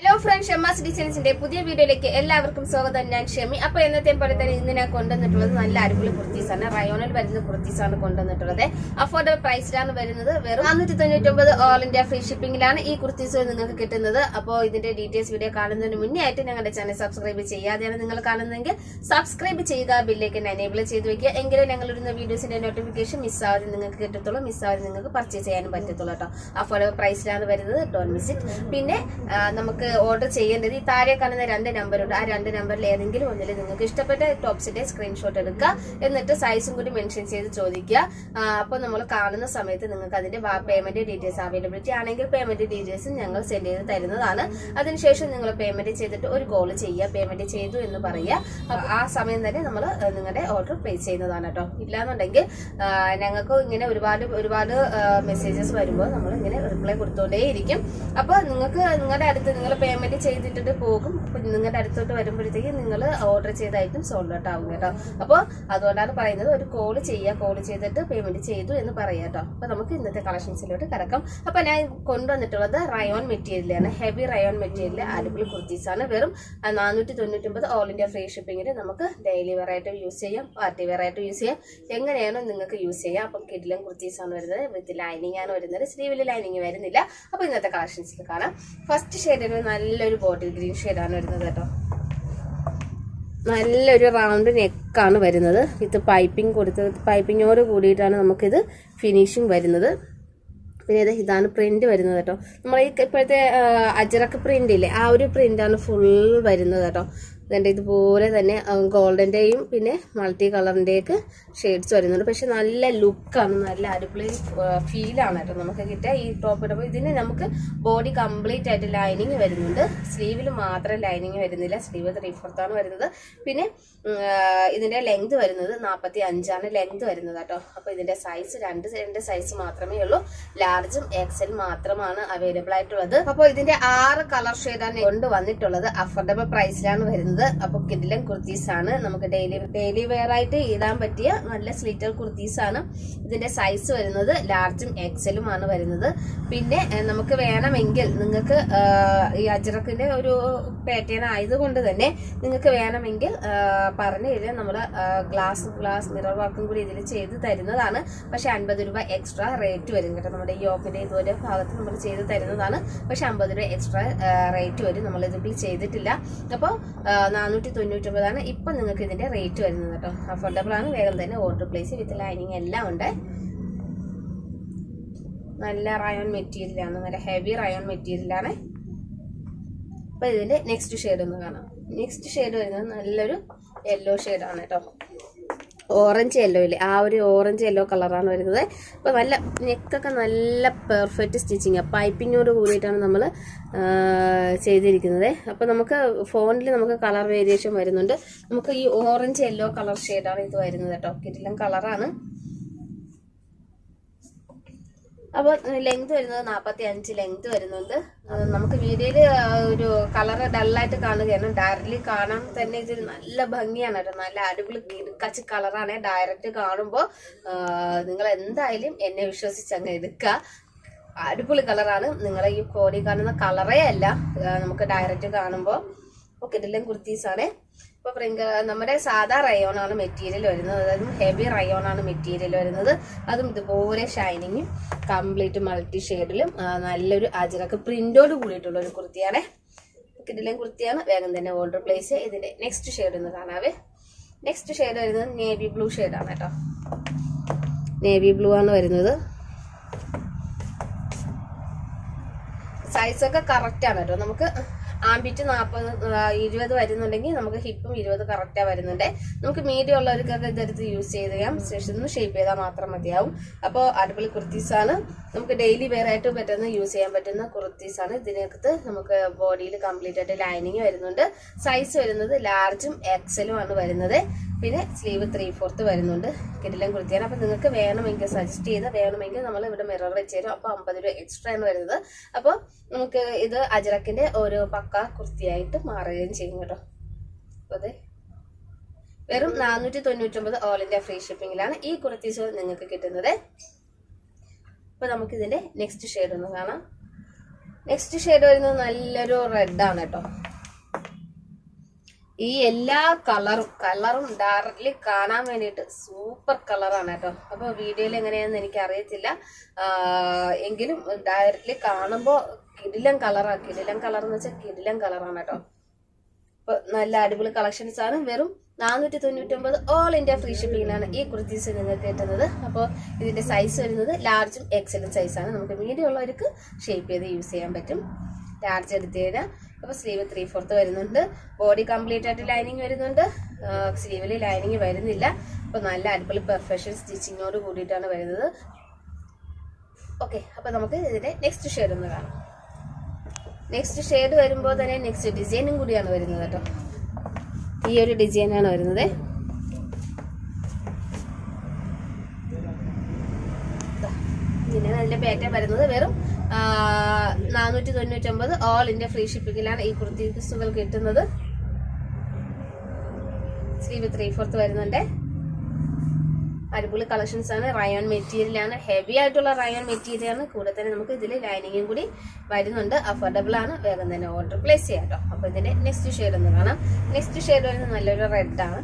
hello friend ഷെമാസ് ഡിസൈൻസിന്റെ പുതിയ വീഡിയോയിലേക്ക് എല്ലാവർക്കും സ്വാഗതം ഞാൻ ഷെമി അപ്പൊ എന്നത്തെ പോലെ തന്നെ ഇന്ന് ഞാൻ കൊണ്ടുവന്നിട്ടുള്ളത് നല്ല അടിപൊളി കുർത്തീസ് ആണ് റയോണിൽ വരുന്ന കുർത്തീസ് ആണ് കൊണ്ടുവന്നിട്ടുള്ളത് അഫോർഡബിൾ പ്രൈസിലാണ് വരുന്നത് വെറും നാനൂറ്റി തൊണ്ണൂറ്റി ഒമ്പത് ഓൾ ഇന്ത്യ ഫ്രീ ഷിപ്പിംഗിലാണ് ഈ കുർത്തീസ് നിങ്ങൾക്ക് കിട്ടുന്നത് അപ്പോൾ ഇതിന്റെ ഡീറ്റെയിൽസ് വീഡിയോ കാണുന്നതിന് മുന്നേ ആയിട്ട് ഞങ്ങളുടെ ചാനൽ സബ്സ്ക്രൈബ് ചെയ്യാതെയാണ് നിങ്ങൾ കാണുന്നതെങ്കിൽ സബ്സ്ക്രൈബ് ചെയ്യുക ബില്ലേക്ക് എനേബിൾ ചെയ്ത് വെക്കുക എങ്കിലും ഞങ്ങൾ ഇടുന്ന വീഡിയോസിന്റെ നോട്ടിഫിക്കേഷൻ മിസ്സാവാതെ നിങ്ങൾക്ക് കിട്ടത്തുള്ളൂ മിസ്സാവാതെ നിങ്ങൾക്ക് പർച്ചേസ് ചെയ്യാനും പറ്റത്തുള്ളൂ കേട്ടോ അഫോർഡബിൾ പ്രൈസിലാണ് വരുന്നത് ഡോൺ മിസ് ഇറ്റ് പിന്നെ ആ, നമുക്ക് ഓർഡർ ചെയ്യേണ്ടത് ഈ താഴെ കാണുന്ന രണ്ട് നമ്പറുണ്ട് ആ രണ്ട് നമ്പറിൽ ഏതെങ്കിലും ഒന്നിൽ നിങ്ങൾക്ക് ഇഷ്ടപ്പെട്ട ടോപ്സിന്റെ സ്ക്രീൻഷോട്ട് എടുക്കുക എന്നിട്ട് സൈസും കൂടി മെൻഷൻ ചെയ്ത് ചോദിക്കുക അപ്പോൾ നമ്മൾ കാണുന്ന സമയത്ത് നിങ്ങൾക്ക് അതിന്റെ പേയ്മെന്റ് ഡീറ്റെയിൽസ് അവൈലബിലിറ്റി ആണെങ്കിൽ പേയ്മെന്റ് ഡീറ്റെയിൽസ് ഞങ്ങൾ സെൻഡ് ചെയ്ത് തരുന്നതാണ് അതിനുശേഷം നിങ്ങൾ പേയ്മെന്റ് ചെയ്തിട്ട് ഒരു കോൾ ചെയ്യുക പേയ്മെന്റ് ചെയ്തു എന്ന് പറയുക അപ്പൊ ആ സമയം തന്നെ നമ്മൾ നിങ്ങളുടെ ഓർഡർ പ്ലേസ് ചെയ്യുന്നതാണ് കേട്ടോ ഇല്ലാന്നുണ്ടെങ്കിൽ ആ, ഞങ്ങൾക്ക് ഇങ്ങനെ ഒരുപാട് ഒരുപാട് മെസ്സേജസ് വരുമ്പോൾ നമ്മൾ ഇങ്ങനെ റിപ്ലൈ കൊടുത്തുകൊണ്ടേയിരിക്കും അപ്പൊ നിങ്ങൾക്ക് നിങ്ങളുടെ അടുത്ത് നിങ്ങൾ പേയ്മെന്റ് ചെയ്തിട്ട് പോകും അപ്പൊ നിങ്ങളുടെ അടുത്തോട്ട് വരുമ്പോഴത്തേക്ക് നിങ്ങൾ ഓർഡർ ചെയ്ത ഐറ്റം സോൾഡ് ഔട്ട് ആവും കേട്ടോ അപ്പോൾ അതുകൊണ്ടാണ് പറയുന്നത് ഒരു കോൾ ചെയ്യുക കോൾ ചെയ്തിട്ട് പേയ്മെന്റ് ചെയ്തു എന്ന് പറയാം കേട്ടോ അപ്പൊ നമുക്ക് ഇന്നത്തെ കളക്ഷൻസിലോട്ട് കിടക്കാം അപ്പൊ ഞാൻ കൊണ്ടുവന്നിട്ടുള്ളത് റയോൺ മെറ്റീരിയലാണ് ഹെവി റയോൺ മെറ്റീരിയൽ അടിപൊളി കുർത്തീസ് ആണ് വെറും നാനൂറ്റി തൊണ്ണൂറ്റി ഒമ്പത് ഓൾ ഇന്ത്യ ഫ്രീ ഷിപ്പിംഗിൽ നമുക്ക് ഡെയിലി വെയർ ആയിട്ട് യൂസ് ചെയ്യാം പാർട്ടി വെയർ ആയിട്ട് യൂസ് ചെയ്യാം എങ്ങനെയാണോ നിങ്ങൾക്ക് യൂസ് ചെയ്യാം അപ്പം കിഡിലും കുർത്തീസ് ആണ് വരുന്നത് വിത്ത് ലൈനിങ് ആണ് വരുന്നത് സ്ലീവിൽ ലൈനിങ് വരുന്നില്ല അപ്പൊ ഇന്നത്തെ കളക്ഷൻസിൽ കാണാം ഫസ്റ്റ് ഷെയ്ഡിന് നല്ലൊരു ബോട്ടിൽ ഗ്രീൻ ഷെയ്ഡാണ് വരുന്നത് കേട്ടോ നല്ലൊരു റൗണ്ട് നെക്കാണ് വരുന്നത് വിത്ത് പൈപ്പിംഗ് കൊടുത്ത് പൈപ്പിങ്ങോട് കൂടിയിട്ടാണ് നമുക്കിത് ഫിനിഷിങ് വരുന്നത് പിന്നെ ഇത് ഇതാണ് പ്രിന്റ് വരുന്നത് കേട്ടോ നമ്മൾ ഈ ഇപ്പോഴത്തെ ആ, അജറക്ക് പ്രിന്റ് ഇല്ലേ ആ ഒരു പ്രിന്റാണ് ഫുൾ വരുന്നത് കേട്ടോ ഇതിൻ്റെ ഇതുപോലെ തന്നെ ഗോൾഡൻ്റെയും പിന്നെ മൾട്ടി കളറിൻ്റെയൊക്കെ ഷെയ്ഡ്സ് വരുന്നുണ്ട് പക്ഷെ നല്ല ലുക്കാണ് നല്ല അടിപൊളി ഫീലാണ് കേട്ടോ നമുക്ക് കിട്ടുക ഈ ടോപ്പ് ഇടുമ്പോൾ ഇതിന് നമുക്ക് ബോഡി കംപ്ലീറ്റ് ആയിട്ട് ലൈനിങ് വരുന്നുണ്ട് സ്ലീവിൽ മാത്രം ലൈനിങ് വരുന്നില്ല സ്ലീവ് ത്രീ ഫോർത്താണ് വരുന്നത് പിന്നെ ഉം, ആ, ഇതിന്റെ ലെങ്ത് വരുന്നത് നാൽപ്പത്തി അഞ്ചാണ് ലെങ്ത് വരുന്നത് കേട്ടോ അപ്പോൾ ഇതിന്റെ സൈസ് രണ്ട് രണ്ട് സൈസ് മാത്രമേ ഉള്ളൂ ലാർജും എക്സൽ മാത്രമാണ് അവൈലബിൾ ആയിട്ടുള്ളത് അപ്പോൾ ഇതിന്റെ ആറ് കളർ ഷെയ്ഡാണ് കൊണ്ട് വന്നിട്ടുള്ളത് അഫോർഡബിൾ പ്രൈസിലാണ് വരുന്നത് അപ്പോൾ കിഡിലൻ കുർത്തീസ് ആണ് നമുക്ക് ഡെയിലി ഡെയിലി വെയർ ആയിട്ട് ഇടാൻ പറ്റിയ നല്ല സ്ലീറ്റർ കുർത്തീസ് ആണ് ഇതിന്റെ സൈസ് വരുന്നത് ലാർജും എക്സലും ആണ് വരുന്നത് പിന്നെ ഏഹ്, നമുക്ക് വേണമെങ്കിൽ നിങ്ങൾക്ക് ആഹ്, ഈ അജ്രക്കിന്റെ ഒരു പാറ്റേൺ ആയതുകൊണ്ട് തന്നെ നിങ്ങൾക്ക് വേണമെങ്കിൽ ആഹ്, പറഞ്ഞു തരിക നമ്മൾ ഗ്ലാസ് ഗ്ലാസ് മിറർ വർക്കും കൂടി ഇതിൽ ചെയ്ത് തരുന്നതാണ് പക്ഷെ അൻപത് രൂപ എക്സ്ട്രാ റേറ്റ് വരും കേട്ടോ നമ്മുടെ ഈ യോക്കിന്റെ ഇതുവരെ ഭാഗത്ത് നമ്മൾ ചെയ്ത് തരുന്നതാണ് പക്ഷെ അമ്പത് രൂപ എക്സ്ട്രാ റേറ്റ് വരും നമ്മൾ ഇതിൽ ചെയ്തിട്ടില്ല അപ്പോൾ നാനൂറ്റി തൊണ്ണൂറ്റൊമ്പതാണ് ഇപ്പം നിങ്ങൾക്ക് ഇതിന്റെ റേറ്റ് വരുന്നത് കേട്ടോ അഫോർഡബിൾ ആണ് വേഗം തന്നെ ഓർഡർ പ്ലേസ് വിത്ത് ലൈനിങ് എല്ലാം ഉണ്ട് നല്ല റയോൺ മെറ്റീരിയലാണ് നല്ല ഹെവി റയോൺ മെറ്റീരിയലാണ് അപ്പൊ ഇതിന്റെ നെക്സ്റ്റ് ഷെയ്ഡ് ഒന്ന് കാണാം നെക്സ്റ്റ് ഷെയ്ഡ് വരുന്നത് നല്ലൊരു യെല്ലോ ആണ് കേട്ടോ ഓറഞ്ച് യെല്ലോ ഇല്ലേ ആ ഒരു ഓറഞ്ച് യെല്ലോ കളറാണ് വരുന്നത് അപ്പൊ നല്ല നെക്കൊക്കെ നല്ല പെർഫെക്റ്റ് സ്റ്റിച്ചിങ് പൈപ്പിങ്ങോട് കൂടിയിട്ടാണ് നമ്മൾ ചെയ്തിരിക്കുന്നത് അപ്പൊ നമുക്ക് ഫോണിൽ നമുക്ക് കളർ വേരിയേഷൻ വരുന്നുണ്ട് നമുക്ക് ഈ ഓറഞ്ച് യെല്ലോ കളർ ഷെയ്ഡാണ് ഇത് വരുന്നത് കേട്ടോ കിട്ടിലും കളറാണ് അപ്പോൾ ലെങ്ത് വരുന്നത് നാൽപ്പത്തി അഞ്ച് ലെങ്ത് വരുന്നുണ്ട് അത് നമുക്ക് വീഡിയോയിൽ ഒരു കളർ ഡള്ളായിട്ട് കാണുകയാണ് ഡയറക്റ്റ്ലി കാണാൻ തന്നെ ഇതൊരു നല്ല ഭംഗിയാണ് കേട്ടോ നല്ല അടിപൊളി ഇടുക്കച്ച് കളറാണ് ഡയറക്റ്റ് കാണുമ്പോൾ നിങ്ങൾ എന്തായാലും എന്നെ വിശ്വസിച്ച് അങ്ങ് എടുക്കുക അടിപൊളി കളറാണ് നിങ്ങളെ ഈ കോടി കാണുന്ന കളറേ അല്ല ആ, നമുക്ക് ഡയറക്റ്റ് കാണുമ്പോൾ ഒക്കെ ഇതെല്ലാം കുർത്തീസാണ് ഇപ്പൊ പ്രിങ്ക നമ്മുടെ സാധാ റയോൺ ആണ് മെറ്റീരിയൽ വരുന്നത് അതായത് ഹെവി റയോൺ ആണ് മെറ്റീരിയൽ വരുന്നത് അതും ഇതുപോലെ ഷൈനിങ്ങും കംപ്ലീറ്റ് മൾട്ടി ഷെയ്ഡിലും നല്ലൊരു അജറക്ക് പ്രിന്റോട് കൂടിയിട്ടുള്ള ഒരു കുർത്തിയാണ് ഇതിലെല്ലാം കുർത്തിയാണ് വേഗം തന്നെ ഓർഡർ പ്ലേസ് ഇതിന്റെ നെക്സ്റ്റ് ഷെയ്ഡ് ഒന്ന് കാണാവേ നെക്സ്റ്റ് ഷെയ്ഡ് വരുന്നത് നേവി ബ്ലൂ ഷെയ്ഡാണ് കേട്ടോ നേവി ബ്ലൂ ആണ് വരുന്നത് സൈസൊക്കെ കറക്റ്റ് ആണ് കേട്ടോ നമുക്ക് ആംബിറ്റ് നാൽപ്പത് ഇരുപത് വരുന്നുണ്ടെങ്കിൽ നമുക്ക് ഹിപ്പും ഇരുപത് കറക്റ്റാ വരുന്നുണ്ട് നമുക്ക് മീഡിയം ഉള്ളവർക്കൊക്കെ ഇതെടുത്ത് യൂസ് ചെയ്ത് ചെയ്യാം ശേഷം ഒന്ന് ഷേപ്പ് ചെയ്താൽ മാത്രം മതിയാവും അപ്പോൾ അടിപൊളി കുർത്തീസാണ് നമുക്ക് ഡെയിലി വെയർ ആയിട്ട് പറ്റുന്ന യൂസ് ചെയ്യാൻ പറ്റുന്ന കുർത്തീസാണ് ഇതിനകത്ത് നമുക്ക് ബോഡിയിൽ കംപ്ലീറ്റ് ആയിട്ട് ലൈനിങ് വരുന്നുണ്ട് സൈസ് വരുന്നത് ലാർജും എക്സലും ആണ് വരുന്നത് പിന്നെ സ്ലീവ് ത്രീ ഫോർത്ത് വരുന്നുണ്ട് കിടിലം കുർത്തിയാണ് അപ്പം നിങ്ങൾക്ക് വേണമെങ്കിൽ സജസ്റ്റ് ചെയ്ത് വേണമെങ്കിൽ നമ്മൾ ഇവിടെ മിറർ വെച്ച് തരും അപ്പോൾ അമ്പത് രൂപ എക്സ്ട്രാ ആണ് വരുന്നത് അപ്പോൾ നമുക്ക് ഇത് അജറക്കിന്റെ ഒരു പക്ക കുർത്തിയായിട്ട് മാറുകയും ചെയ്യും കേട്ടോ അപ്പോൾ അതെ വെറും നാനൂറ്റി തൊണ്ണൂറ്റൊമ്പത് ഓൾ ഇന്ത്യ ഫ്രീ ഷിപ്പിംഗിലാണ് ഈ കുർത്തീസ് നിങ്ങൾക്ക് കിട്ടുന്നത് അപ്പൊ നമുക്ക് ഇതിന്റെ നെക്സ്റ്റ് ഷെയ്ഡ് ഒന്ന് കാണാം നെക്സ്റ്റ് ഷെയ്ഡ് വരുന്നത് നല്ലൊരു റെഡ് ആണ് കേട്ടോ ഈ എല്ലാ കളറും കളറും ഡയറക്റ്റ്ലി കാണാൻ വേണ്ടിയിട്ട് സൂപ്പർ കളറാണ് കേട്ടോ അപ്പൊ വീഡിയോയിൽ എങ്ങനെയാണെന്ന് എനിക്ക് അറിയത്തില്ല ആഹ് എങ്കിലും ഡയറക്റ്റ്ലി കാണുമ്പോൾ കിടിലം കളറാ കിടിലം കളർ എന്ന് വെച്ചാൽ കിടിലം കളറാണ് കേട്ടോ അപ്പൊ നല്ല അടിപൊളി കളക്ഷൻസ് ആണ് വെറും നാനൂറ്റി തൊണ്ണൂറ്റി ഒമ്പത് ഓൾ ഇന്ത്യ ഫ്രീ ഷിപ്പിംഗിലാണ് ഈ കുർത്തീസ് നിങ്ങൾക്ക് കിട്ടുന്നത് അപ്പോൾ ഇതിന്റെ സൈസ് വരുന്നത് ലാർജും എക്സലും സൈസാണ് നമുക്ക് മീഡിയം ഉള്ളവർക്ക് ഷേപ്പ് ചെയ്ത് യൂസ് ചെയ്യാൻ പറ്റും ലാർജ് എടുത്ത് കഴിഞ്ഞാൽ അപ്പോൾ സ്ലീവ് ത്രീ ഫോർത്ത് വരുന്നുണ്ട് ബോഡി കംപ്ലീറ്റ് ആയിട്ട് ലൈനിങ് വരുന്നുണ്ട് സ്ലീവിൽ ലൈനിങ് വരുന്നില്ല അപ്പോൾ നല്ല അടിപൊളി പെർഫെക്ഷൻ സ്റ്റിച്ചിങ്ങോട് കൂടിയിട്ടാണ് വരുന്നത് ഓക്കെ അപ്പോൾ നമുക്ക് ഇതിന്റെ നെക്സ്റ്റ് ഷെയ്ഡ് ഒന്ന് കാണാം നെക്സ്റ്റ് ഷെയ്ഡ് വരുമ്പോൾ തന്നെ നെക്സ്റ്റ് ഡിസൈനും കൂടിയാണ് വരുന്നത് കേട്ടോ ഈ ഒരു ഡിസൈനാണ് വരുന്നത് ദാ, ഇങ്ങനെയാണ് അതിന്റെ പാറ്റേൺ വരുന്നത് വെറും നാനൂറ്റി തൊണ്ണൂറ്റൊമ്പത് ഓൾ ഇന്ത്യ ഫ്രീ ഷിപ്പിംഗിലാണ് ഈ കുർത്തീസുകൾ കിട്ടുന്നത് സ്ലീവ് ത്രീ ഫോർത്ത് വരുന്നുണ്ട് അടിപൊളി കളക്ഷൻസ് ആണ് റയോൺ മെറ്റീരിയൽ ആണ് ഹെവി ആയിട്ടുള്ള റയോൺ മെറ്റീരിയൽ ആണ് കൂടെ തന്നെ നമുക്ക് ഇതിൽ ലൈനിങ്ങും കൂടി വരുന്നുണ്ട് അഫോർഡബിൾ ആണ് വേഗം തന്നെ ഓർഡർ പ്ലേസ് ചെയ്യാം കേട്ടോ അപ്പൊ ഇതിന്റെ നെക്സ്റ്റ് ഷെയ്ഡ് ഒന്ന് കാണാം നെക്സ്റ്റ് ഷെയ്ഡ് വരുന്നത് നല്ലൊരു റെഡ് ആണ്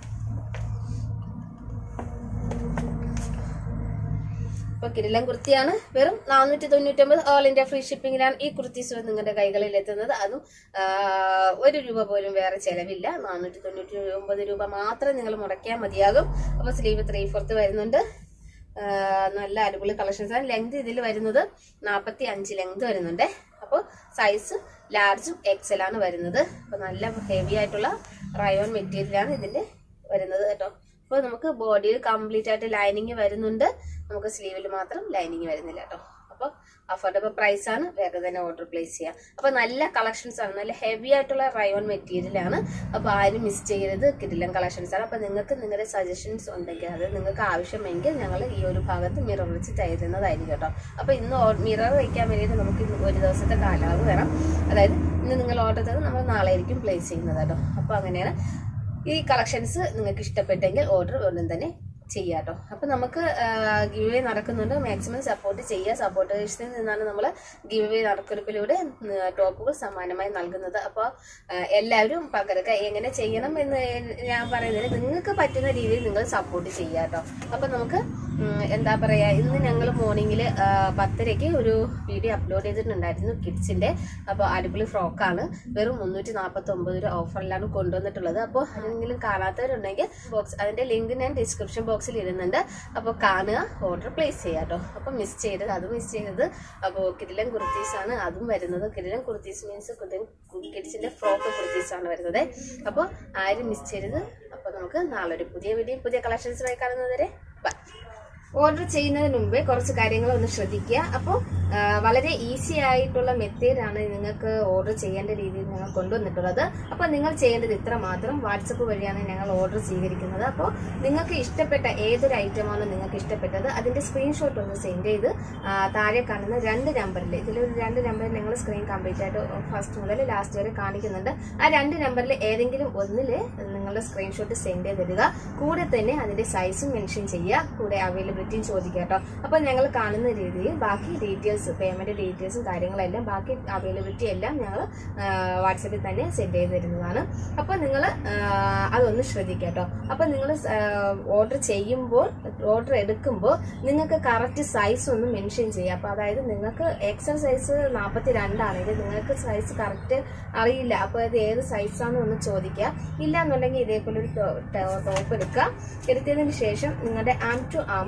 ഇപ്പൊ കിരിലം കുർത്തിയാണ് വെറും നാനൂറ്റി തൊണ്ണൂറ്റി ഒമ്പത് ഓൾ ഇന്ത്യ ഫ്രീ ഷിപ്പിംഗിലാണ് ഈ കുർത്തീസ് നിങ്ങളുടെ കൈകളിൽ എത്തുന്നത് അതും ആ, ഒരു രൂപ പോലും വേറെ ചെലവില്ല നാനൂറ്റി തൊണ്ണൂറ്റി ഒമ്പത് രൂപ മാത്രം നിങ്ങൾ മുടക്കിയാൽ മതിയാകും അപ്പൊ സ്ലീവ് ത്രീ ഫോർത്ത് വരുന്നുണ്ട് ആ, നല്ല അടിപൊളി കളക്ഷൻസ് ആണ് ലെങ്ത് ഇതിൽ വരുന്നത് നാൽപ്പത്തി അഞ്ച് ലെങ്ത് വരുന്നുണ്ട് അപ്പോൾ സൈസ് ലാർജും എക്സലാണ് വരുന്നത് അപ്പോൾ നല്ല ഹെവി ആയിട്ടുള്ള റയോൺ മെറ്റീരിയൽ ആണ് ഇതിന്റെ വരുന്നത് കേട്ടോ അപ്പോൾ നമുക്ക് ബോഡിയിൽ കംപ്ലീറ്റ് ആയിട്ട് ലൈനിങ് വരുന്നുണ്ട് നമുക്ക് സ്ലീവിൽ മാത്രം ലൈനിങ് വരുന്നില്ല കേട്ടോ അപ്പോൾ അഫോർഡബിൾ പ്രൈസ് ആണ് വേഗം തന്നെ ഓർഡർ പ്ലേസ് ചെയ്യാം അപ്പോൾ നല്ല കളക്ഷൻസ് ആണ് നല്ല ഹെവി ആയിട്ടുള്ള റയോൺ മെറ്റീരിയൽ ആണ് അപ്പോൾ ആരും മിസ് ചെയ്യരുത് കിടിലം കളക്ഷൻസ് ആണ് അപ്പോൾ നിങ്ങൾക്ക് നിങ്ങളുടെ സജഷൻസ് ഉണ്ടെങ്കിൽ അത് നിങ്ങൾക്ക് ആവശ്യമെങ്കിൽ ഞങ്ങൾ ഈ ഒരു ഭാഗത്ത് മിറർ വെച്ച് തരുന്നതായിരിക്കും കേട്ടോ അപ്പോൾ ഇന്ന് മിറർ വയ്ക്കാൻ വേണ്ടിയിട്ട് നമുക്ക് ഇന്ന് ഒരു ദിവസത്തെ കാലാവ് വേണം അതായത് ഇന്ന് നിങ്ങൾ ഓർഡർ ചെയ്ത് നമ്മൾ നാളെ ആയിരിക്കും പ്ലേസ് ചെയ്യുന്നത് കേട്ടോ അപ്പോൾ അങ്ങനെയാണ് ഈ കളക്ഷൻസ് നിങ്ങൾക്ക് ഇഷ്ടപ്പെട്ടെങ്കിൽ ഓർഡർ ഉടൻ തന്നെ ചെയ്യാം കേട്ടോ അപ്പൊ നമുക്ക് ഗിവ് അവേ നടക്കുന്നുണ്ട് മാക്സിമം സപ്പോർട്ട് ചെയ്യുക സപ്പോർട്ടേഴ്സിൽ നിന്നാണ് നമ്മൾ ഗിവ് അവേ നറുക്കെടുപ്പിലൂടെ ടോപ്പുകൾ സമ്മാനമായി നൽകുന്നത് അപ്പോൾ എല്ലാവരും പകരക്ക എങ്ങനെ ചെയ്യണം എന്ന് ഞാൻ പറയുന്നത് നിങ്ങൾക്ക് പറ്റുന്ന രീതിയിൽ നിങ്ങൾ സപ്പോർട്ട് ചെയ്യുക കേട്ടോ അപ്പൊ നമുക്ക് ഉം, എന്താ പറയാ ഇന്ന് ഞങ്ങൾ മോർണിംഗിൽ പത്തരയ്ക്ക് ഒരു വീഡിയോ അപ്ലോഡ് ചെയ്തിട്ടുണ്ടായിരുന്നു കിഡ്സിന്റെ അപ്പോൾ അടിപൊളി ഫ്രോക്കാണ് വെറും മുന്നൂറ്റി നാൽപ്പത്തി ഒമ്പത് രൂപ ഓഫറിലാണ് കൊണ്ടുവന്നിട്ടുള്ളത് അപ്പോൾ ആരെങ്കിലും കാണാത്തവരുണ്ടെങ്കിൽ ബോക്സ് അതിന്റെ ലിങ്ക് ഞാൻ ഡിസ്ക്രിപ്ഷൻ ബോക്സിൽ ഇടുന്നുണ്ട് അപ്പോൾ കാണുക ഓർഡർ പ്ലേസ് ചെയ്യുക കേട്ടോ അപ്പോൾ മിസ് ചെയ്തത് അത് മിസ് ചെയ്തത് അപ്പോൾ കിടിലൻ കുർത്തീസ് ആണ് അതും വരുന്നത് കിടിലൻ കുർത്തീസ് മീൻസ് കിഡ്സിന്റെ ഫ്രോക്ക് കുർത്തീസ് ആണ് വരുന്നത് അപ്പോൾ ആരും മിസ് ചെയ്തത് അപ്പോൾ നമുക്ക് നാളെ ഒരു പുതിയ വീഡിയോ പുതിയ കളക്ഷൻസുമായി കാണുന്നതുവരെ ബൈ ഓർഡർ ചെയ്യുന്നതിന് മുമ്പേ കുറച്ച് കാര്യങ്ങൾ ഒന്ന് ശ്രദ്ധിക്കുക അപ്പോൾ വളരെ ഈസി ആയിട്ടുള്ള മെത്തേഡാണ് നിങ്ങൾക്ക് ഓർഡർ ചെയ്യേണ്ട രീതിയിൽ ഞങ്ങൾ കൊണ്ടുവന്നിട്ടുള്ളത് അപ്പോൾ നിങ്ങൾ ചെയ്യേണ്ടത് ഇത്ര മാത്രം വാട്സപ്പ് വഴിയാണ് ഞങ്ങൾ ഓർഡർ സ്വീകരിക്കുന്നത് അപ്പോൾ നിങ്ങൾക്ക് ഇഷ്ടപ്പെട്ട ഏതൊരു ഐറ്റമാണോ നിങ്ങൾക്ക് ഇഷ്ടപ്പെട്ടത് അതിന്റെ സ്ക്രീൻഷോട്ട് ഒന്ന് സെൻഡ് ചെയ്ത് ആ, താഴെ കാണുന്ന രണ്ട് നമ്പറിൽ ഇതിലൊരു രണ്ട് നമ്പറിൽ ഞങ്ങൾ സ്ക്രീൻ കംപ്ലീറ്റ് ആയിട്ട് ഫസ്റ്റ് മുതൽ ലാസ്റ്റ് വരെ കാണിക്കുന്നുണ്ട് ആ രണ്ട് നമ്പറിൽ ഏതെങ്കിലും ഒന്നിൽ നിങ്ങളുടെ സ്ക്രീൻഷോട്ട് സെൻഡ് ചെയ്തിടുക കൂടെ തന്നെ അതിന്റെ സൈസും മെൻഷൻ ചെയ്യുക കൂടെ അവൈലബിലിറ്റിയും ചോദിക്കുക കേട്ടോ അപ്പോൾ ഞങ്ങൾ കാണുന്ന രീതിയിൽ ബാക്കി ഡീറ്റെയിൽസ് പേയ്മെന്റ് ഡീറ്റെയിൽസും കാര്യങ്ങളെല്ലാം ബാക്കി അവൈലബിലിറ്റി എല്ലാം ഞങ്ങൾ വാട്സപ്പിൽ തന്നെ സെൻഡ് ചെയ്ത് തരുന്നതാണ് അപ്പോൾ നിങ്ങൾ അതൊന്ന് ശ്രദ്ധിക്കുക കേട്ടോ അപ്പോൾ നിങ്ങൾ ഓർഡർ ചെയ്യുമ്പോൾ ഓർഡർ എടുക്കുമ്പോൾ നിങ്ങൾക്ക് കറക്റ്റ് സൈസ് ഒന്ന് മെൻഷൻ ചെയ്യുക അപ്പോൾ അതായത് നിങ്ങൾക്ക് എക്സൽ സൈസ് നാൽപ്പത്തി രണ്ടാണെങ്കിൽ നിങ്ങൾക്ക് സൈസ് കറക്റ്റ് അറിയില്ല അപ്പോൾ അത് ഏത് സൈസാണെന്ന് ഒന്ന് ചോദിക്കുക ഇല്ല എന്നുണ്ടെങ്കിൽ ഇതേപോലെ ഒരു ടോപ്പ് എടുക്കുക എടുത്തതിന് ശേഷം നിങ്ങളുടെ ആം ടു ആം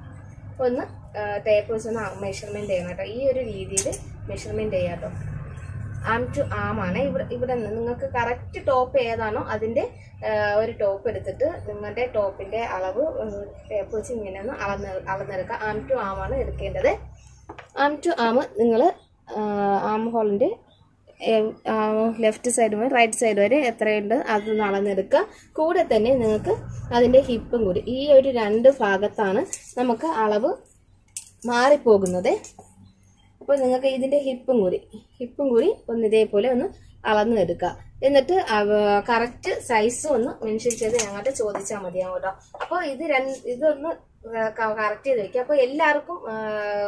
ഒന്ന് ടേപ്പ് വെച്ച് ഒന്ന് മെഷർമെന്റ് ചെയ്യണം കേട്ടോ ഈ ഒരു രീതിയിൽ മെഷർമെന്റ് ചെയ്യാം കേട്ടോ ആം ടു ആം ആണ് ഇവിടെ ഇവിടെ നിന്ന് നിങ്ങൾക്ക് കറക്റ്റ് ടോപ്പ് ഏതാണോ അതിന്റെ ആ, ഒരു ടോപ്പ് എടുത്തിട്ട് നിങ്ങളുടെ ടോപ്പിന്റെ അളവ് ടേപ്പ് വെച്ച് ഇങ്ങനെ ഒന്ന് അളന്ന് അളന്നെടുക്കുക ആം ടു ആം ആണ് എടുക്കേണ്ടത് ആം ടു ആം നിങ്ങൾ ആം ഹോളിന്റെ ലെഫ്റ്റ് സൈഡ് മുതൽ റൈറ്റ് സൈഡ് വരെ എത്രയുണ്ട് അത് അളന്നെടുക്കുക കൂടെ തന്നെ നിങ്ങൾക്ക് അതിന്റെ ഹിപ്പും കൂടി ഈ ഒരു രണ്ട് ഭാഗത്താണ് നമുക്ക് അളവ് മാറിപ്പോകുന്നത് അപ്പോൾ നിങ്ങൾക്ക് ഇതിന്റെ ഹിപ്പും കൂടി ഹിപ്പും കൂടി ഒന്ന് ഇതേപോലെ ഒന്ന് അളന്നെടുക്കുക എന്നിട്ട് കറക്റ്റ് സൈസ് ഒന്ന് മെൻഷൻ ചെയ്ത് ഞങ്ങളുടെ ചോദിച്ചാൽ മതിയാവും കേട്ടോ അപ്പോൾ ഇത് രണ്ട് ഇതൊന്ന് കറക്റ്റ് ചെയ്ത് വെക്കുക അപ്പോൾ എല്ലാവർക്കും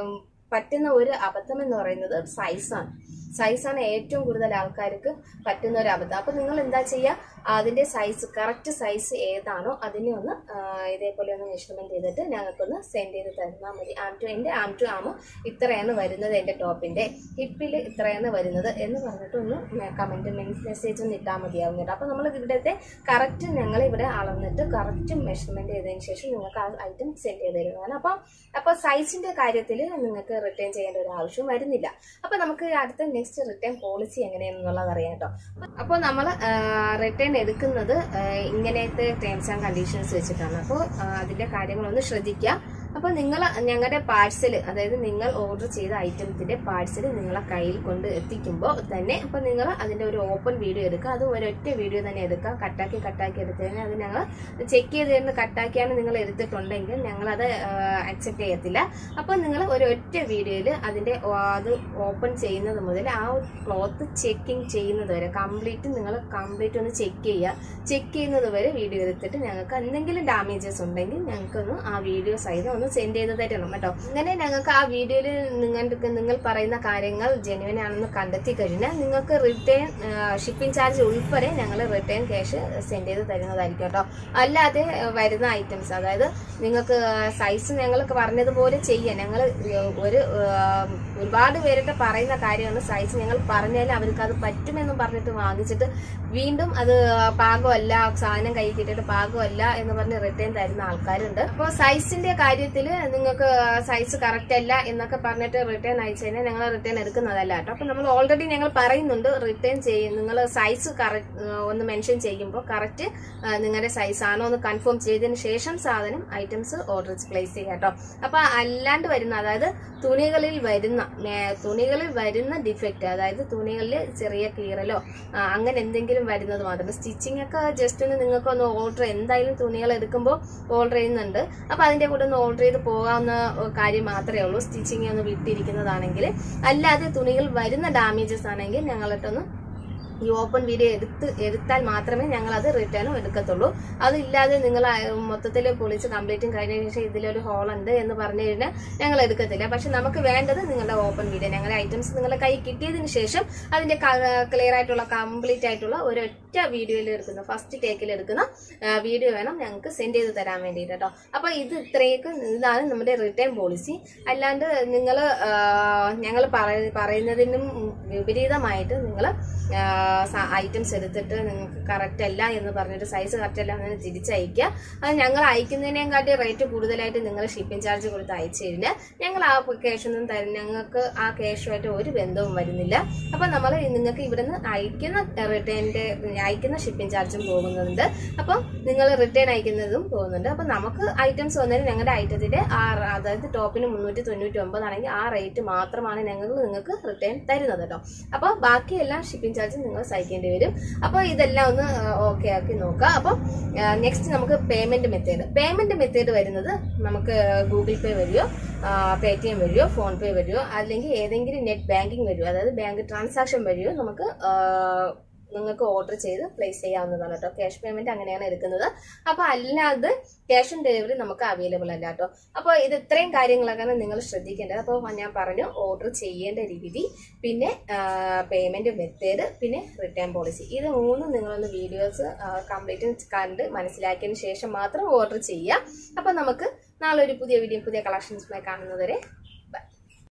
പറ്റുന്ന ഒരു അബദ്ധം എന്ന് പറയുന്നത് സൈസാണ് സൈസാണ് ഏറ്റവും കൂടുതൽ ആൾക്കാർക്ക് പറ്റുന്ന ഒരു അബദ്ധം അപ്പൊ നിങ്ങൾ എന്താ ചെയ്യുക അതിന്റെ സൈസ് കറക്റ്റ് സൈസ് ഏതാണോ അതിനെ ഒന്ന് ആ, ഇതേപോലെ ഒന്ന് മെഷർമെന്റ് ചെയ്തിട്ട് ഞങ്ങൾക്കൊന്ന് സെൻഡ് ചെയ്ത് തന്നാൽ മതി ആം ടു എൻ്റെ ആം ടു ആമ് ഇത്രയാണ് വരുന്നത് എൻ്റെ ടോപ്പിന്റെ ഹിപ്പിൽ ഇത്രയാണ് വരുന്നത് എന്ന് പറഞ്ഞിട്ട് ഒന്ന് കമന്റ് മെസ്സേജ് ഒന്ന് ഇട്ടാൽ മതിയാവും കേട്ടോ അപ്പൊ നമ്മൾ ഇവിടുത്തെ കറക്റ്റ് ഞങ്ങൾ ഇവിടെ അളന്നിട്ട് കറക്റ്റ് മെഷർമെന്റ് ചെയ്തതിന് ശേഷം നിങ്ങൾക്ക് ആ ഐറ്റം സെൻഡ് ചെയ്ത് തരുന്നതാണ് അപ്പോൾ അപ്പോൾ സൈസിന്റെ കാര്യത്തിൽ നിങ്ങൾക്ക് റിട്ടേൺ ചെയ്യേണ്ട ഒരു ആവശ്യം വരുന്നില്ല അപ്പോൾ നമുക്ക് അടുത്ത നെക്സ്റ്റ് റിട്ടേൺ പോളിസി എങ്ങനെയാണെന്നുള്ളത് അറിയാം കേട്ടോ അപ്പോൾ നമ്മൾ റിട്ടേൺ എടുക്കുന്നത് ആ, ഇങ്ങനത്തെ ടേംസ് ആൻഡ് കണ്ടീഷൻസ് വെച്ചിട്ടാണ് അപ്പോൾ അതിന്റെ കാര്യങ്ങളൊന്ന് ശ്രദ്ധിക്കുക അപ്പോൾ നിങ്ങൾ ഞങ്ങളുടെ പാഴ്സൽ അതായത് നിങ്ങൾ ഓർഡർ ചെയ്ത ഐറ്റത്തിന്റെ പാഴ്സൽ നിങ്ങളെ കയ്യിൽ കൊണ്ട് എത്തിക്കുമ്പോൾ തന്നെ അപ്പോൾ നിങ്ങൾ അതിന്റെ ഒരു ഓപ്പൺ വീഡിയോ എടുക്കുക അത് ഒരൊറ്റ വീഡിയോ തന്നെ എടുക്കുക കട്ടാക്കി കട്ടാക്കി എടുത്തു കഴിഞ്ഞാൽ അത് ഞങ്ങൾ ചെക്ക് ചെയ്ത് തരുന്ന കട്ടാക്കിയാണ് നിങ്ങൾ എടുത്തിട്ടുണ്ടെങ്കിൽ ഞങ്ങളത് അക്സെപ്റ്റ് ചെയ്യത്തില്ല അപ്പോൾ നിങ്ങൾ ഒരു ഒറ്റ വീഡിയോയിൽ അതിന്റെ ഓ- അത് ഓപ്പൺ ചെയ്യുന്നത് മുതൽ ആ ക്ലോത്ത് ചെക്കിങ് ചെയ്യുന്നത് വരെ കംപ്ലീറ്റ് നിങ്ങൾ കംപ്ലീറ്റ് ഒന്ന് ചെക്ക് ചെയ്യുക ചെക്ക് ചെയ്യുന്നത് വരെ വീഡിയോ എടുത്തിട്ട് ഞങ്ങൾക്ക് എന്തെങ്കിലും ഡാമേജസ് ഉണ്ടെങ്കിൽ ഞങ്ങൾക്കൊന്ന് ആ വീഡിയോ സഹിതം ഒന്ന് സെൻഡ് ചെയ്ത് തരണം കേട്ടോ അങ്ങനെ ഞങ്ങൾക്ക് ആ വീഡിയോയിൽ നിങ്ങൾക്ക് നിങ്ങൾ പറയുന്ന കാര്യങ്ങൾ ജെനുവൻ ആണെന്ന് കണ്ടെത്തി കഴിഞ്ഞാൽ നിങ്ങൾക്ക് റിട്ടേൺ ഷിപ്പിംഗ് ചാർജ് ഉൾപ്പെടെ ഞങ്ങൾ റിട്ടേൺ ക്യാഷ് സെൻഡ് ചെയ്ത് തരുന്നതായിരിക്കും കേട്ടോ അല്ലാതെ ആ, വരുന്ന ഐറ്റംസ് അതായത് നിങ്ങൾക്ക് സൈസ് ഞങ്ങൾക്ക് പറഞ്ഞതുപോലെ ചെയ്യാം ഞങ്ങൾ ഒരു ആ, ഒരുപാട് പേരുടെ പറയുന്ന കാര്യമാണ് സൈസ് ഞങ്ങൾ പറഞ്ഞാൽ അവർക്ക് അത് പറ്റുമെന്ന് പറഞ്ഞിട്ട് വാങ്ങിച്ചിട്ട് വീണ്ടും അത് പാകമല്ല സാധനം കൈ കിട്ടിയിട്ട് പാകമല്ല എന്ന് പറഞ്ഞ് റിട്ടേൺ തരുന്ന ആൾക്കാരുണ്ട് അപ്പോൾ സൈസിന്റെ കാര്യത്തിൽ നിങ്ങൾക്ക് സൈസ് കറക്റ്റ് അല്ല എന്നൊക്കെ പറഞ്ഞിട്ട് റിട്ടേൺ അയച്ചു കഴിഞ്ഞാൽ ഞങ്ങൾ റിട്ടേൺ എടുക്കുന്നതല്ല കേട്ടോ അപ്പൊ നമ്മൾ ഓൾറെഡി ഞങ്ങൾ പറയുന്നുണ്ട് റിട്ടേൺ ചെയ്യും നിങ്ങൾ സൈസ് കറക്റ്റ് ഒന്ന് മെൻഷൻ ചെയ്യുമ്പോൾ കറക്റ്റ് നിങ്ങളുടെ സൈസ് ആണോ എന്ന് കൺഫേം ചെയ്തതിന് ശേഷം സാധനം ഐറ്റംസ് ഓർഡർ പ്ലേസ് ചെയ്യുക കേട്ടോ അപ്പൊ അല്ലാണ്ട് വരുന്ന അതായത് തുണികളിൽ വരുന്ന മേ- തുണികളിൽ വരുന്ന ഡിഫക്റ്റ് അതായത് തുണികളിൽ ചെറിയ കീറലോ ആ, അങ്ങനെ എന്തെങ്കിലും വരുന്നത് മാത്രം സ്റ്റിച്ചിങ് ഒക്കെ ജസ്റ്റ് ഒന്ന് നിങ്ങൾക്ക് ഒന്ന് ഓർഡർ എന്തായാലും തുണികൾ എടുക്കുമ്പോൾ ഓർഡർ ചെയ്യുന്നുണ്ട് അപ്പൊ അതിന്റെ കൂടെ ഒന്ന് ഓർഡർ ചെയ്ത് പോകാവുന്ന കാര്യം മാത്രമേ ഉള്ളൂ സ്റ്റിച്ചിങ് ഒന്ന് വിട്ടിരിക്കുന്നതാണെങ്കിൽ അല്ലാതെ തുണികൾ വരുന്ന ഡാമേജസ് ആണെങ്കിൽ ഞങ്ങളിട്ടൊന്ന് ഈ ഓപ്പൺ വീഡിയോ എടുത്ത് എടുത്താൽ മാത്രമേ ഞങ്ങൾ അത് റിട്ടേണും എടുക്കത്തുള്ളൂ അതില്ലാതെ നിങ്ങൾ മൊത്തത്തിൽ പൊളിച്ച് കംപ്ലീറ്റും കഴിഞ്ഞതിന് ശേഷം ഇതിലൊരു ഹോൾ ഉണ്ട് എന്ന് പറഞ്ഞു കഴിഞ്ഞാൽ ഞങ്ങൾ എടുക്കത്തില്ല പക്ഷെ നമുക്ക് വേണ്ടത് നിങ്ങളുടെ ഓപ്പൺ വീഡിയോ ഞങ്ങളുടെ ഐറ്റംസ് നിങ്ങളുടെ കൈ കിട്ടിയതിന് ശേഷം അതിന്റെ ക്ലിയർ ആയിട്ടുള്ള കംപ്ലീറ്റ് ആയിട്ടുള്ള ഒരൊറ്റ വീഡിയോയിൽ എടുക്കുന്ന ഫസ്റ്റ് ടേക്കിൽ എടുക്കുന്ന വീഡിയോ വേണം ഞങ്ങൾക്ക് സെൻഡ് ചെയ്ത് തരാൻ വേണ്ടിയിട്ട് കേട്ടോ അപ്പൊ ഇത് ഇത്രയൊക്കെ ഇതാണ് നമ്മുടെ റിട്ടേൺ പോളിസി അല്ലാണ്ട് നിങ്ങൾ ഞങ്ങൾ പറയുന്നതിനും വിപരീതമായിട്ട് നിങ്ങൾ ഐറ്റംസ് എടുത്തിട്ട് നിങ്ങൾക്ക് കറക്റ്റ് അല്ല എന്ന് പറഞ്ഞിട്ട് സൈസ് കറക്റ്റ് അല്ല എന്ന് തിരിച്ചയക്കുക അത് ഞങ്ങൾ അയക്കുന്നതിനേക്കാട്ടി റേറ്റ് കൂടുതലായിട്ട് നിങ്ങൾ ഷിപ്പിംഗ് ചാർജ് കൊടുത്ത് അയച്ചു കഴിഞ്ഞാൽ ഞങ്ങൾ ആ ക്യാഷ് ഒന്നും തരും ഞങ്ങൾക്ക് ആ ക്യാഷുമായിട്ട് ഒരു ബന്ധവും വരുന്നില്ല അപ്പൊ നമ്മൾ നിങ്ങൾക്ക് ഇവിടുന്ന് അയക്കുന്ന റിട്ടേണിന്റെ അയക്കുന്ന ഷിപ്പിംഗ് ചാർജും പോകുന്നുണ്ട് അപ്പം നിങ്ങൾ റിട്ടേൺ അയക്കുന്നതും പോകുന്നുണ്ട് അപ്പൊ നമുക്ക് ഐറ്റംസ് വന്നതിന് ഞങ്ങളുടെ ഐറ്റത്തിന്റെ ആ അതായത് ടോപ്പിന് മുന്നൂറ്റി തൊണ്ണൂറ്റി ഒമ്പതാണെങ്കിൽ ആ റേറ്റ് മാത്രമാണ് ഞങ്ങൾ നിങ്ങൾക്ക് റിട്ടേൺ തരുന്നത് കേട്ടോ അപ്പോൾ ബാക്കിയെല്ലാം ഷിപ്പിംഗ് ചാർജ് നിങ്ങൾ സഹിക്കേണ്ടി വരും അപ്പോൾ ഇതെല്ലാം ഒന്ന് ഓക്കെ ആക്കി നോക്കുക അപ്പം നെക്സ്റ്റ് നമുക്ക് പേയ്മെന്റ് മെത്തേഡ് പേയ്മെന്റ് മെത്തേഡ് വരുന്നത് നമുക്ക് ഗൂഗിൾ പേ വഴിയോ പേ ടി എം വഴിയോ ഫോൺ പേ വഴിയോ അല്ലെങ്കിൽ ഏതെങ്കിലും നെറ്റ് ബാങ്കിങ് വഴിയോ അതായത് ബാങ്ക് ട്രാൻസാക്ഷൻ വഴിയോ നമുക്ക് ആ, നിങ്ങൾക്ക് ഓർഡർ ചെയ്ത് പ്ലേസ് ചെയ്യാവുന്നതാണ് കേട്ടോ ക്യാഷ് പേയ്മെന്റ് അങ്ങനെയാണ് എടുക്കുന്നത് അപ്പൊ അല്ലാതെ ക്യാഷ് ഓൺ ഡെലിവറി നമുക്ക് അവൈലബിൾ അല്ല കേട്ടോ അപ്പോൾ ഇത് ഇത്രയും കാര്യങ്ങളൊക്കെയാണ് നിങ്ങൾ ശ്രദ്ധിക്കേണ്ടത് അപ്പോൾ ഞാൻ പറഞ്ഞു ഓർഡർ ചെയ്യേണ്ട രീതി പിന്നെ പേയ്മെന്റ് മെത്തേഡ് പിന്നെ റിട്ടേൺ പോളിസി ഇത് മൂന്നും നിങ്ങളൊന്ന് വീഡിയോസ് കംപ്ലീറ്റ് കണ്ട് മനസ്സിലാക്കിയതിന് ശേഷം മാത്രം ഓർഡർ ചെയ്യുക അപ്പോൾ നമുക്ക് നാളെ ഒരു പുതിയ വീഡിയോ പുതിയ കളക്ഷൻസുമായി കാണുന്നവരെ